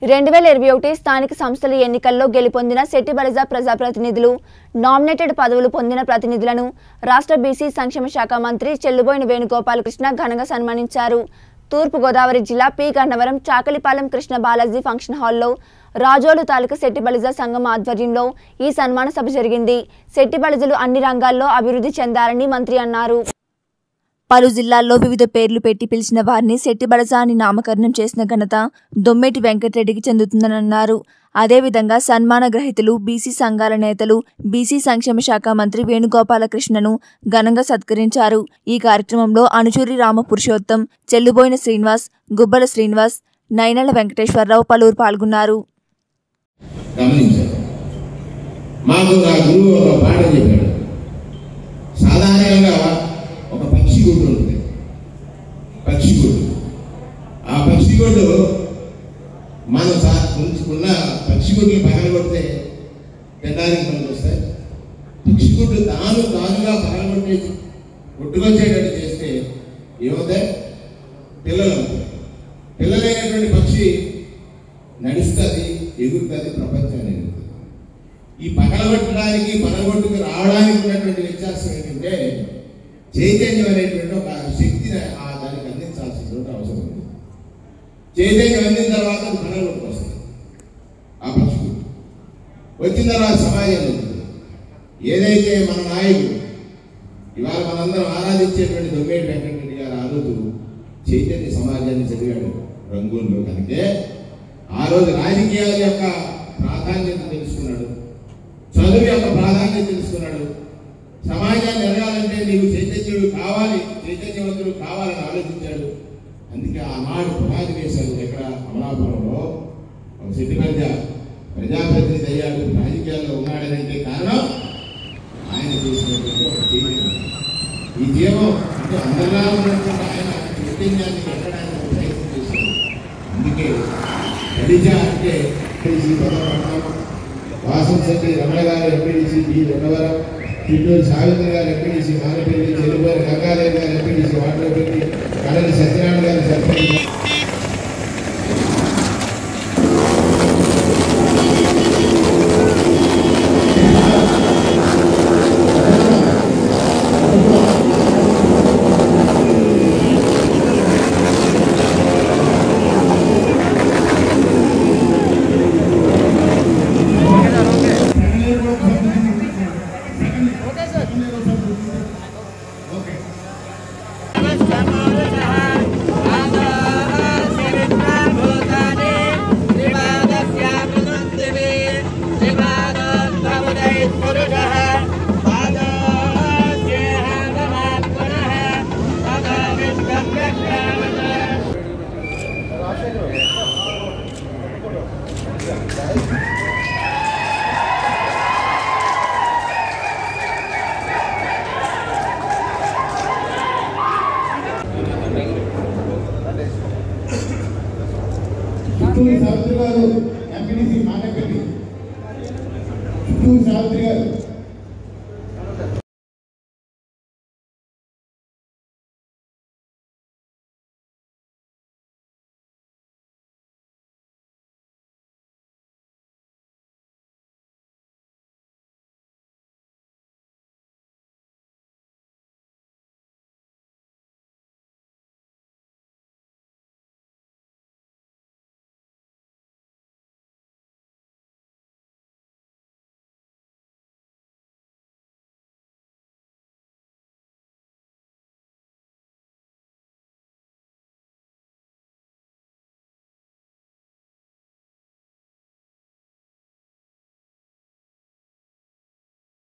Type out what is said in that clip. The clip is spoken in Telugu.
రెండు వేల ఇరవై ఒకటి స్థానిక సంస్థల ఎన్నికల్లో గెలుపొందిన శెట్టి బలిజ ప్రజాప్రతినిధులు నామినేటెడ్ పదవులు పొందిన ప్రతినిధులను రాష్ట్ర బీసీ సంక్షేమ శాఖ మంత్రి చెల్లుబోయిన వేణుగోపాలకృష్ణ ఘనంగా సన్మానించారు తూర్పుగోదావరి జిల్లా పి గన్నవరం చాకలిపాలెం కృష్ణ బాలాజీ ఫంక్షన్ హాల్లో రాజోలు తాలూకా శెట్టి బలిజ సంఘం ఆధ్వర్యంలో ఈ సన్మాన సభ జరిగింది శెట్టి బలిజలు అన్ని రంగాల్లో అభివృద్ధి చెందారని మంత్రి అన్నారు పలు జిల్లాల్లో వివిధ పేర్లు పెట్టి పిలిచిన వారిని శెట్టిబడజ అని నామకరణం చేసిన ఘనత దొమ్మేటి వెంకటరెడ్డికి చెందుతుందని అన్నారు అదేవిధంగా సన్మాన గ్రహీతలు బీసీ సంఘాల నేతలు బీసీ సంక్షేమ శాఖ మంత్రి వేణుగోపాలకృష్ణను ఘనంగా సత్కరించారు ఈ కార్యక్రమంలో అనుచూరి రామ పురుషోత్తం చెల్లుబోయిన శ్రీనివాస్ గుబ్బల శ్రీనివాస్ నైనల వెంకటేశ్వరరావు పలువురు పాల్గొన్నారు గమనించారు మాకు నా గురువు ఒక పాట చెప్పాడు సాధారణంగా ఒక పక్షి గుడ్డు ఉంటుంది పక్షి గుడ్డు ఆ పక్షి గుడ్డు మనం సా ఉంచుకున్న పక్షి గుడ్లు పగల కొడితే తినడానికి మనకు వస్తాయి పక్షి గుడ్డు తాను తానుగా పగలగొట్టి గుడ్డుకొచ్చేటట్టు చేస్తే ఏమవుతాయి పిల్లలు అవుతాయి పిల్లలైనటువంటి పక్షి నడుస్తుంది ఎగురుతుంది ప్రపంచాన్ని ఎగురుతుంది ఈ పగలగొట్టడానికి పగలగొట్టుకు రావడానికి ఉన్నటువంటి వ్యత్యాసం ఏంటంటే చైతన్యం అనేటువంటి ఒక శక్తిని ఆ దానికి అందించాల్సినటువంటి అవసరం ఉంది చైతన్యం అందిన తర్వాత అది పగలగొట్టుకు వస్తుంది ఆ పక్షులు వచ్చిన తర్వాత సమాజం ఉంటుంది ఏదైతే మన నాయకుడు ఇవాళ మనందరం ఆరాధించేటువంటి దొంగేటి వెంకటరెడ్డి గారు ఆ రోజు చైతన్య సమాజాన్ని చదివాడు రంగూన్లో కనుకే ఆ రోజు రాజకీయాల యొక్క ప్రాధాన్యత తెలుసుకున్నాడు చదువు యొక్క ప్రాధాన్యత తెలుసుకున్నాడు సమాజాన్ని ఎదగాలంటే నీవు చైతన్యుడు కావాలి చైతన్యవంతుడు కావాలని ఆలోచించాడు అందుకే ఆనాడు పునాది వేశారు ఎక్కడ అమలాపురంలో ఒక సిద్ధి ప్రజ ప్రజాప్రతినిధి అయ్యాడు రాజకీయాల్లో ఉన్నాడనంటే కారణం ఆయన చేసినటువంటి ఒక చైతన్యం ఈ జీవం అంటే అందరిలా ఉన్నటువంటి ఆయన చైతన్యాన్ని ఎక్కడానికి ఒక ప్రయత్నం చేశాడు అందుకే ఖడిజ అంటే MPTC Padavaram Vasam Setti Ramana garu MPTC B Rendavaram Chitturu Savitri garu MPTC Manapalli చెరుబోరి Gangadevi గారు ఎంపీడీసీ వాటరపల్లి కడలి సత్యనారాయణ గారు సర్పంచ్ చిత్తూరు సావిత్రి గారు ఎంపీడీసీ మానపల్లి చిత్తూరు సావిత్రి గారు